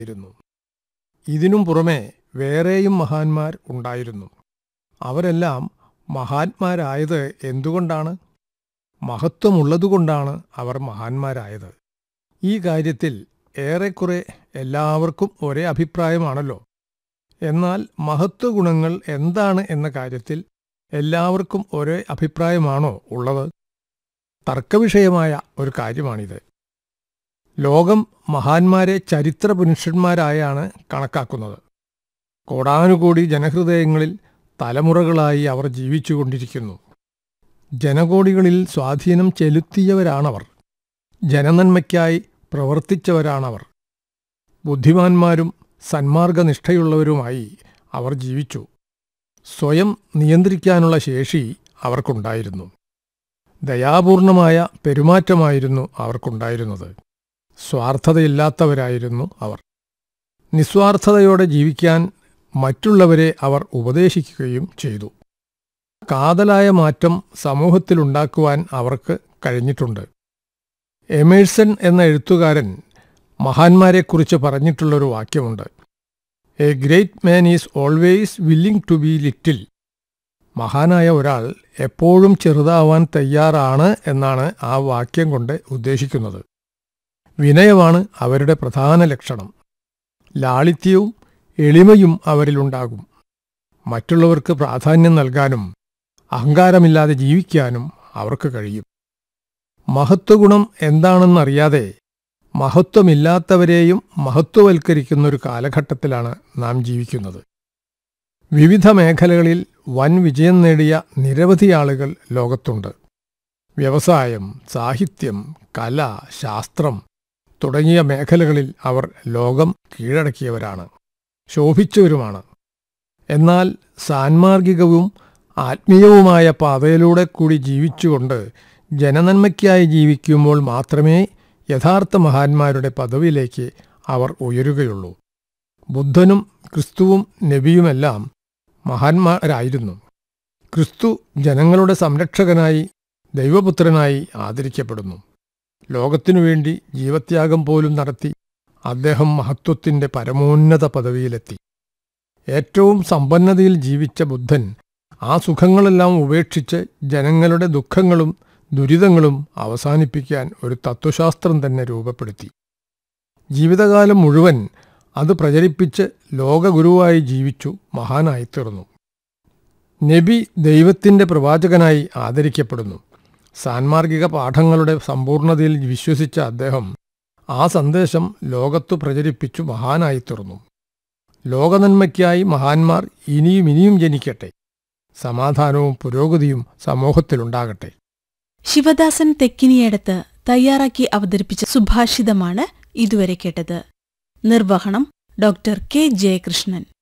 ഇരുന്നു ഇതിനും പുറമെ വേറെയും മഹാന്മാർ ഉണ്ടായിരുന്നു അവരെല്ലാം മഹാന്മാരായത് എന്തുകൊണ്ടാണ് മഹത്വമുള്ളതുകൊണ്ടാണ് അവർ മഹാന്മാരായത് ഈ കാര്യത്തിൽ ഏറെക്കുറെ എല്ലാവർക്കും ഒരേ അഭിപ്രായമാണല്ലോ എന്നാൽ മഹത്വ ഗുണങ്ങൾ എന്താണ് എന്ന കാര്യത്തിൽ എല്ലാവർക്കും ഒരേ അഭിപ്രായമാണോ ഉള്ളത് തർക്കവിഷയമായ ഒരു കാര്യമാണിത് ലോകം മഹാന്മാരെ ചരിത്ര പുരുഷന്മാരായാണ് കണക്കാക്കുന്നത് കോടാനുകോടി ജനഹൃദയങ്ങളിൽ തലമുറകളായി അവർ ജീവിച്ചുകൊണ്ടിരിക്കുന്നു ജനകോടികളിൽ സ്വാധീനം ചെലുത്തിയവരാണവർ ജനനന്മയ്ക്കായി പ്രവർത്തിച്ചവരാണവർ ബുദ്ധിമാന്മാരും സന്മാർഗനിഷ്ഠയുള്ളവരുമായി അവർ ജീവിച്ചു സ്വയം നിയന്ത്രിക്കാനുള്ള ശേഷി അവർക്കുണ്ടായിരുന്നു ദയാപൂർണമായ പെരുമാറ്റമായിരുന്നു അവർക്കുണ്ടായിരുന്നത് സ്വാർത്ഥതയില്ലാത്തവരായിരുന്നു അവർ നിസ്വാർത്ഥതയോടെ ജീവിക്കാൻ മറ്റുള്ളവരെ അവർ ഉപദേശിക്കുകയും ചെയ്തു കാതലായ മാറ്റം സമൂഹത്തിലുണ്ടാക്കുവാൻ അവർക്ക് കഴിഞ്ഞിട്ടുണ്ട് എമേഴ്സൺ എന്ന എഴുത്തുകാരൻ മഹാന്മാരെക്കുറിച്ച് പറഞ്ഞിട്ടുള്ളൊരു വാക്യമുണ്ട് a great man is always willing to be little മഹാനായ ഒരാൾ എപ്പോഴും ചെറുതാവാൻ തയ്യാറാണ് എന്നാണ് ആ വാക്യം കൊണ്ട് ഉദ്ദേശിക്കുന്നത് വിനയമാണ് അവരുടെ പ്രധാന ലക്ഷണം ലാളിത്യവും എളിമയും അവരിലുണ്ടാകും മറ്റുള്ളവർക്ക് പ്രാധാന്യം നൽകാനും അഹങ്കാരമില്ലാതെ ജീവിക്കാനും അവർക്ക് കഴിയും മഹത്വഗുണം എന്താണെന്നറിയാതെ മഹത്വമില്ലാത്തവരെയും മഹത്വവൽക്കരിക്കുന്ന ഒരു കാലഘട്ടത്തിലാണ് നാം ജീവിക്കുന്നത് വിവിധ മേഖലകളിൽ വൻ വിജയം നേടിയ നിരവധി ആളുകൾ ലോകത്തുണ്ട് വ്യവസായം സാഹിത്യം കല ശാസ്ത്രം തുടങ്ങിയ മേഖലകളിൽ അവർ ലോകം കീഴടക്കിയവരാണ് ശോഭിച്ചവരുമാണ് എന്നാൽ സാൻമാർഗികവും ആത്മീയവുമായ പാതയിലൂടെ കൂടി ജീവിച്ചുകൊണ്ട് ജനനന്മയ്ക്കായി ജീവിക്കുമ്പോൾ മാത്രമേ യഥാർത്ഥ മഹാന്മാരുടെ പദവിയിലേക്ക് അവർ ഉയരുകയുള്ളൂ ബുദ്ധനും ക്രിസ്തുവും നബിയുമെല്ലാം മഹാന്മാരായിരുന്നു ക്രിസ്തു ജനങ്ങളുടെ സംരക്ഷകനായി ദൈവപുത്രനായി ആദരിക്കപ്പെടുന്നു ലോകത്തിനു വേണ്ടി ജീവത്യാഗം പോലും നടത്തി അദ്ദേഹം മഹത്വത്തിന്റെ പരമോന്നത പദവിയിലെത്തി ഏറ്റവും സമ്പന്നതയിൽ ജീവിച്ച ബുദ്ധൻ ആ സുഖങ്ങളെല്ലാം ഉപേക്ഷിച്ച് ജനങ്ങളുടെ ദുഃഖങ്ങളും ദുരിതങ്ങളും അവസാനിപ്പിക്കാൻ ഒരു തത്വശാസ്ത്രം തന്നെ രൂപപ്പെടുത്തി ജീവിതകാലം മുഴുവൻ അത് പ്രചരിപ്പിച്ച് ലോകഗുരുവായി ജീവിച്ചു മഹാനായിത്തീർന്നു നബി ദൈവത്തിന്റെ പ്രവാചകനായി ആദരിക്കപ്പെടുന്നു സാൻമാർഗിക പാഠങ്ങളുടെ സമ്പൂർണതയിൽ വിശ്വസിച്ച അദ്ദേഹം ആ സന്ദേശം ലോകത്തു പ്രചരിപ്പിച്ചു മഹാനായിത്തീർന്നു ലോകനന്മയ്ക്കായി മഹാന്മാർ ഇനിയും ഇനിയും ജനിക്കട്ടെ സമാധാനവും പുരോഗതിയും സമൂഹത്തിലുണ്ടാകട്ടെ ശിവദാസൻ തെക്കിനിയടത്ത് തയ്യാറാക്കി അവതരിപ്പിച്ച സുഭാഷിതമാണ് ഇതുവരെ കേട്ടത് നിർവഹണം ഡോക്ടർ കെ ജയകൃഷ്ണൻ